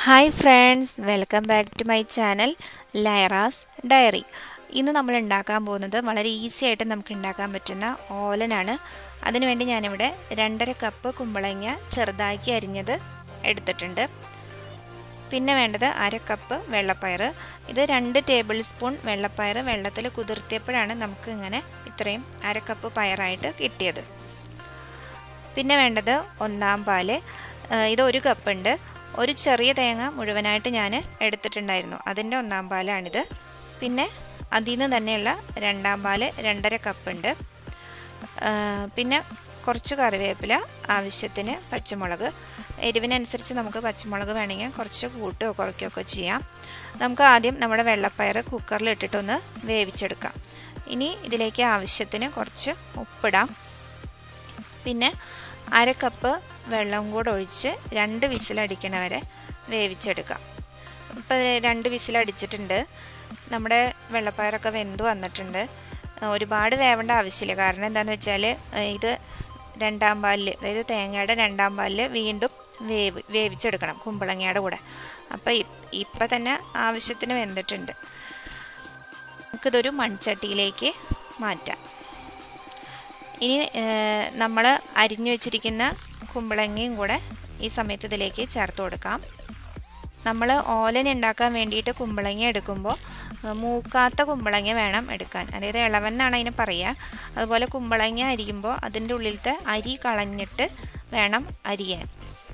hi friends welcome back to my channel Lyra's diary ഇന്ന് നമ്മൾ ഉണ്ടാക്കാൻ പോകുന്നത് വളരെ ഈസി ആയിട്ട് നമുക്ക് ഉണ്ടാക്കാൻ പറ്റുന്ന ഓലനാണ് അതിനുവേണ്ടി ഞാനിവിടെ രണ്ടര കപ്പ് കുമ്പളങ്ങ ചെറുതാക്കി അരിഞ്ഞത് എടുത്തിട്ടുണ്ട് പിന്നെ വേണ്ടത് അര കപ്പ് വെള്ളപ്പയർ ഇത് രണ്ട് ടേബിൾ സ്പൂൺ വെള്ളപ്പയർ വെള്ളത്തിൽ കുതിർത്തിയപ്പോഴാണ് നമുക്ക് ഇങ്ങനെ ഇത്രയും അര കപ്പ് പയറായിട്ട് കിട്ടിയത് പിന്നെ വേണ്ടത് ഒന്നാം പാല് ഇത് ഒരു കപ്പുണ്ട് ഒരു ചെറിയ തേങ്ങ മുഴുവനായിട്ട് ഞാൻ എടുത്തിട്ടുണ്ടായിരുന്നു അതിൻ്റെ ഒന്നാം പാലാണിത് പിന്നെ അതിൽ നിന്ന് തന്നെയുള്ള രണ്ടാം പാല് രണ്ടര കപ്പുണ്ട് പിന്നെ കുറച്ച് കറിവേപ്പില ആവശ്യത്തിന് പച്ചമുളക് എരിവിനനുസരിച്ച് നമുക്ക് പച്ചമുളക് വേണമെങ്കിൽ കുറച്ച് കൂട്ടുകയോ കുറയ്ക്കുകയൊക്കെ ചെയ്യാം നമുക്ക് ആദ്യം നമ്മുടെ വെള്ളപ്പയർ കുക്കറിൽ ഇട്ടിട്ടൊന്ന് വേവിച്ചെടുക്കാം ഇനി ഇതിലേക്ക് ആവശ്യത്തിന് കുറച്ച് ഉപ്പിടാം പിന്നെ അര കപ്പ് വെള്ളം കൂടെ ഒഴിച്ച് രണ്ട് വിസിലടിക്കണ വരെ വേവിച്ചെടുക്കാം ഇപ്പോൾ രണ്ട് വിസിലടിച്ചിട്ടുണ്ട് നമ്മുടെ വെള്ളപ്പയറൊക്കെ വെന്ത് വന്നിട്ടുണ്ട് ഒരുപാട് വേവേണ്ട ആവശ്യമില്ല കാരണം എന്താണെന്ന് വെച്ചാൽ ഇത് രണ്ടാം പാലിൽ അതായത് തേങ്ങയുടെ രണ്ടാം പാലിൽ വീണ്ടും വേവ് വേവിച്ചെടുക്കണം കുമ്പളങ്ങയുടെ കൂടെ അപ്പോൾ ഇപ്പം തന്നെ ആവശ്യത്തിന് വെന്തിട്ടുണ്ട് നമുക്കിതൊരു മൺചട്ടിയിലേക്ക് മാറ്റാം ഇനി നമ്മൾ അരിഞ്ഞു വെച്ചിരിക്കുന്ന കുമ്പളങ്ങയും കൂടെ ഈ സമയത്ത് ഇതിലേക്ക് ചേർത്ത് കൊടുക്കാം നമ്മൾ ഓലൻ ഉണ്ടാക്കാൻ വേണ്ടിയിട്ട് കുമ്പളങ്ങ എടുക്കുമ്പോൾ മൂക്കാത്ത കുമ്പളങ്ങ വേണം എടുക്കാൻ അതായത് ഇളവെന്നാണ് അതിന് പറയുക അതുപോലെ കുമ്പളങ്ങ അരിയുമ്പോൾ അതിൻ്റെ ഉള്ളിലത്തെ അരി കളഞ്ഞിട്ട് വേണം അരിയാൻ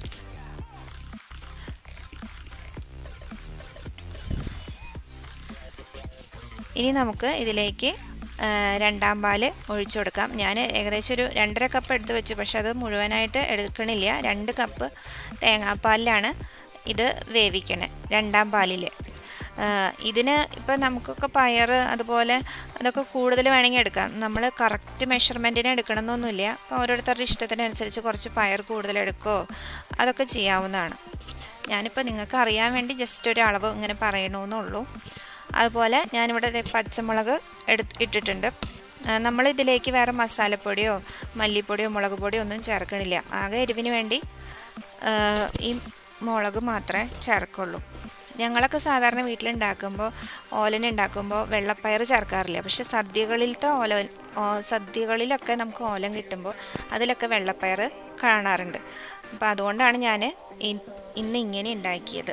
ഇനി നമുക്ക് ഇതിലേക്ക് രണ്ടാം പാല് ഒഴിച്ചു കൊടുക്കാം ഞാൻ ഏകദേശം ഒരു രണ്ടര കപ്പ് എടുത്ത് വെച്ചു പക്ഷെ അത് മുഴുവനായിട്ട് എടുക്കണില്ല രണ്ട് കപ്പ് തേങ്ങാപ്പാലിലാണ് ഇത് വേവിക്കണേ രണ്ടാം പാലിൽ ഇതിന് ഇപ്പം നമുക്കൊക്കെ പയർ അതുപോലെ അതൊക്കെ കൂടുതൽ വേണമെങ്കിൽ എടുക്കാം നമ്മൾ കറക്റ്റ് മെഷർമെൻറ്റിന് എടുക്കണമെന്നൊന്നുമില്ല അപ്പോൾ ഓരോരുത്തരുടെ ഇഷ്ടത്തിനനുസരിച്ച് കുറച്ച് പയർ കൂടുതൽ എടുക്കുമോ അതൊക്കെ ചെയ്യാവുന്നതാണ് ഞാനിപ്പോൾ നിങ്ങൾക്ക് അറിയാൻ വേണ്ടി ജസ്റ്റ് ഒരു അളവ് ഇങ്ങനെ പറയണമെന്നുള്ളൂ അതുപോലെ ഞാനിവിടെ പച്ചമുളക് എടു ഇട്ടിട്ടുണ്ട് നമ്മളിതിലേക്ക് വേറെ മസാലപ്പൊടിയോ മല്ലിപ്പൊടിയോ മുളക് പൊടിയോ ഒന്നും ചേർക്കണില്ല ആകെ എരിവിന് വേണ്ടി ഈ മുളക് മാത്രമേ ചേർക്കുള്ളൂ ഞങ്ങളൊക്കെ സാധാരണ വീട്ടിലുണ്ടാക്കുമ്പോൾ ഓലൻ ഉണ്ടാക്കുമ്പോൾ വെള്ളപ്പയർ ചേർക്കാറില്ല പക്ഷെ സദ്യകളിലത്തെ ഓല സദ്യകളിലൊക്കെ നമുക്ക് ഓലം കിട്ടുമ്പോൾ അതിലൊക്കെ വെള്ളപ്പയർ കാണാറുണ്ട് അപ്പോൾ അതുകൊണ്ടാണ് ഞാൻ ഇന്ന് ഇങ്ങനെ ഉണ്ടാക്കിയത്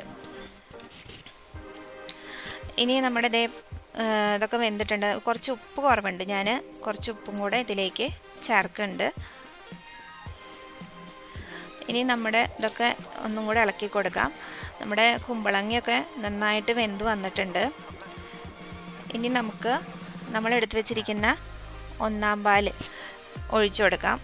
ഇനി നമ്മുടെ ഇതേ ഇതൊക്കെ വെന്തിട്ടുണ്ട് കുറച്ച് ഉപ്പ് കുറവുണ്ട് ഞാൻ കുറച്ച് ഉപ്പും കൂടെ ഇതിലേക്ക് ചേർക്കുന്നുണ്ട് ഇനി നമ്മുടെ ഇതൊക്കെ ഒന്നും കൂടെ ഇളക്കി കൊടുക്കാം നമ്മുടെ കുമ്പളങ്ങയൊക്കെ നന്നായിട്ട് വെന്ത് വന്നിട്ടുണ്ട് ഇനി നമുക്ക് നമ്മൾ എടുത്തു വെച്ചിരിക്കുന്ന ഒന്നാം പാല് ഒഴിച്ചു കൊടുക്കാം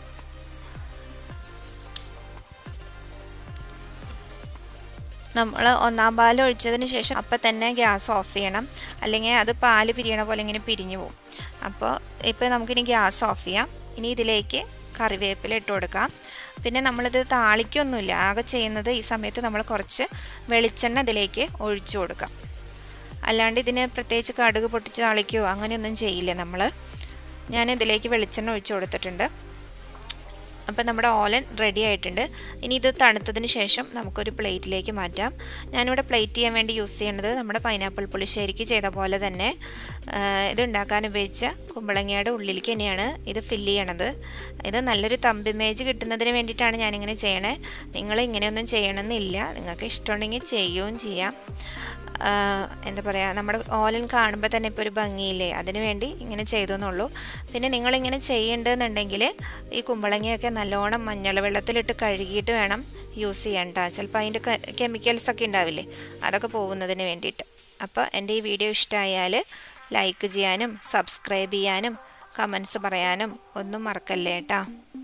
നമ്മൾ ഒന്നാം പാൽ ഒഴിച്ചതിന് ശേഷം അപ്പം തന്നെ ഗ്യാസ് ഓഫ് ചെയ്യണം അല്ലെങ്കിൽ അത് പാല് പിരിയണ പോലെ ഇങ്ങനെ പിരിഞ്ഞു പോകും അപ്പോൾ ഇപ്പോൾ നമുക്കിനി ഗ്യാസ് ഓഫ് ചെയ്യാം ഇനി ഇതിലേക്ക് കറിവേപ്പില ഇട്ട് കൊടുക്കാം പിന്നെ നമ്മളിത് താളിക്കൊന്നുമില്ല ആകെ ചെയ്യുന്നത് ഈ സമയത്ത് നമ്മൾ കുറച്ച് വെളിച്ചെണ്ണ ഇതിലേക്ക് ഒഴിച്ചു കൊടുക്കാം അല്ലാണ്ട് ഇതിന് പ്രത്യേകിച്ച് കടുക് പൊട്ടിച്ച് താളിക്കുകയോ അങ്ങനെയൊന്നും ചെയ്യില്ല നമ്മൾ ഞാൻ ഇതിലേക്ക് വെളിച്ചെണ്ണ ഒഴിച്ചു കൊടുത്തിട്ടുണ്ട് അപ്പോൾ നമ്മുടെ ഓലൻ റെഡി ആയിട്ടുണ്ട് ഇനി ഇത് തണുത്തതിന് ശേഷം നമുക്കൊരു പ്ലേറ്റിലേക്ക് മാറ്റാം ഞാനിവിടെ പ്ലേറ്റ് ചെയ്യാൻ വേണ്ടി യൂസ് ചെയ്യുന്നത് നമ്മുടെ പൈനാപ്പിൾ പുളിശ്ശേരിക്ക് ചെയ്ത പോലെ തന്നെ ഇത് ഉണ്ടാക്കാൻ ഉപയോഗിച്ച കുമ്പളങ്ങയുടെ ഉള്ളിലേക്ക് തന്നെയാണ് ഇത് ഫില്ല് ചെയ്യണത് ഇത് നല്ലൊരു തമ്പിമേജ് കിട്ടുന്നതിന് വേണ്ടിയിട്ടാണ് ഞാനിങ്ങനെ ചെയ്യണേ നിങ്ങൾ ഇങ്ങനെയൊന്നും ചെയ്യണമെന്നില്ല നിങ്ങൾക്ക് ഇഷ്ടമുണ്ടെങ്കിൽ ചെയ്യുകയും ചെയ്യാം എന്താ പറയുക നമ്മുടെ ഓലൻ കാണുമ്പോൾ തന്നെ ഇപ്പോൾ ഒരു ഭംഗിയില്ലേ അതിന് വേണ്ടി ഇങ്ങനെ ചെയ്തു എന്നുള്ളൂ പിന്നെ നിങ്ങളിങ്ങനെ ചെയ്യേണ്ടതെന്നുണ്ടെങ്കിൽ ഈ കുമ്പളങ്ങയൊക്കെ നല്ലോണം മഞ്ഞൾ വെള്ളത്തിലിട്ട് കഴുകിയിട്ട് വേണം യൂസ് ചെയ്യാൻ കേട്ടോ ചിലപ്പോൾ അതിൻ്റെ കെമിക്കൽസ് ഒക്കെ ഉണ്ടാവില്ലേ അതൊക്കെ പോകുന്നതിന് വേണ്ടിയിട്ട് അപ്പോൾ എൻ്റെ ഈ വീഡിയോ ഇഷ്ടമായാൽ ലൈക്ക് ചെയ്യാനും സബ്സ്ക്രൈബ് ചെയ്യാനും കമൻസ് പറയാനും ഒന്നും മറക്കല്ലേ കേട്ടോ